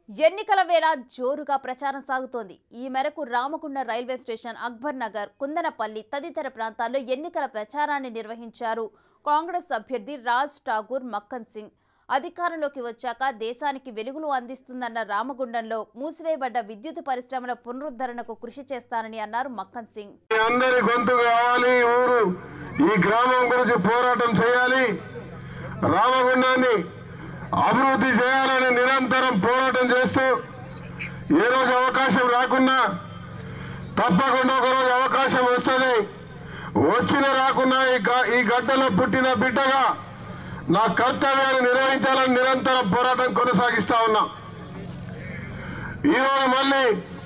ఎన్నికల వేళ జోరుగా ప్రచారం సాగుతోంది ఈ మేరకు రామగుండ రైల్వే స్టేషన్ అక్బర్ నగర్ కుందనపల్లి తదితర ప్రాంతాల్లో ఎన్నికల ప్రచారాన్ని నిర్వహించారు కాంగ్రెస్ అభ్యర్థి రాజ్ ఠాగూర్ మక్కన్ సింగ్ అధికారంలోకి వచ్చాక దేశానికి వెలుగులు అందిస్తుందన్న రామగుండంలో మూసివేయబడ్డ విద్యుత్ పరిశ్రమల పునరుద్ధరణకు కృషి చేస్తానని అన్నారు మక్కన్ సింగ్ మీ అందరి గొంతు కావాలి ఈ ఊరు ఈ గ్రామం గురించి పోరాటం చేయాలి రామగుండాన్ని అభివృద్ధి చేయాలని నిరంతరం పోరాటం చేస్తూ ఏ రోజు అవకాశం రాకున్నా తప్పకుండా ఒక రోజు అవకాశం వస్తుంది వచ్చిన రాకున్నా ఈ గ- ఈ గడ్డలో పుట్టిన బిడ్డగా నా కర్తవ్యాన్ని నిర్వహించాలని నిరంతరం పోరాటం కొనసాగిస్తా ఉన్నా ఈరోజు మళ్ళీ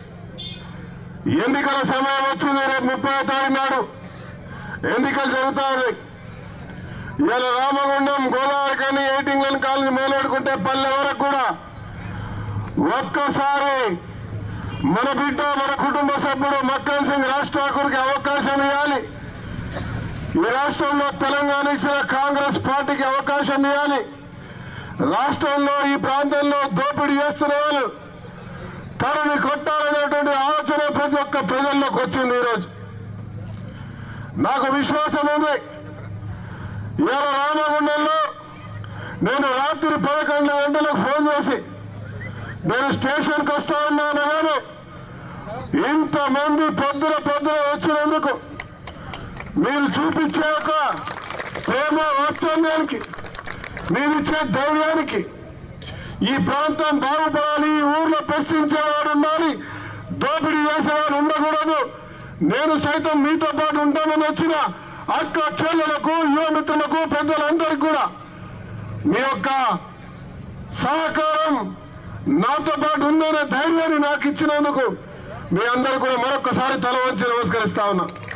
ఎన్నికల సమయం వచ్చింది రేపు ముప్పై తారీఖు నాడు ఎన్నికలు జరుగుతా ఉన్నాయి ఇవాళ రామగుండం గోదావరి కానీ ఎయిటింగ్ కాలనీ మొదలెడుకుంటే పల్లె వరకు కూడా ఒక్కసారి మన బిడ్డ మన కుటుంబ సభ్యుడు మక్కన్ సింగ్ రాజ్ ఠాకూర్కి అవకాశం ఇవ్వాలి ఈ రాష్ట్రంలో తెలంగాణ ఇచ్చిన కాంగ్రెస్ పార్టీకి అవకాశం ఇవ్వాలి రాష్ట్రంలో ఈ ప్రాంతంలో దోపిడీ చేస్తున్న వాళ్ళు తనని కొట్టాలనేటువంటి ఆలోచన ప్రతి ఒక్క ప్రజల్లోకి వచ్చింది ఈరోజు నాకు విశ్వాసం ఉంది ఇవాళ రామగుండంలో నేను రాత్రి పదకొండు గంటలకు ఫోన్ చేసి నేను స్టేషన్కి వస్తా ఉన్నాను కానీ ఇంతమంది పొద్దున పొద్దున వచ్చినందుకు మీరు చూపించే ఒక ప్రేమ వాత్సల్యానికి మీరిచ్చే ధైర్యానికి ఈ ప్రాంతం బాగుపడాలి ఈ ఊర్లో ప్రశ్నించేవాడు ఉండాలి దోపిడీ చేసేవాడు ఉండకూడదు నేను సైతం మీతో పాటు ఉంటానని వచ్చిన అక్క చెల్లెలకు యువమిత్రులకు పెద్దలందరికీ కూడా మీ యొక్క సహకారం నాతో పాటు ఉందనే ధైర్యాన్ని నాకు ఇచ్చినందుకు మీ అందరూ కూడా మరొకసారి తల వంచి నమస్కరిస్తా ఉన్నా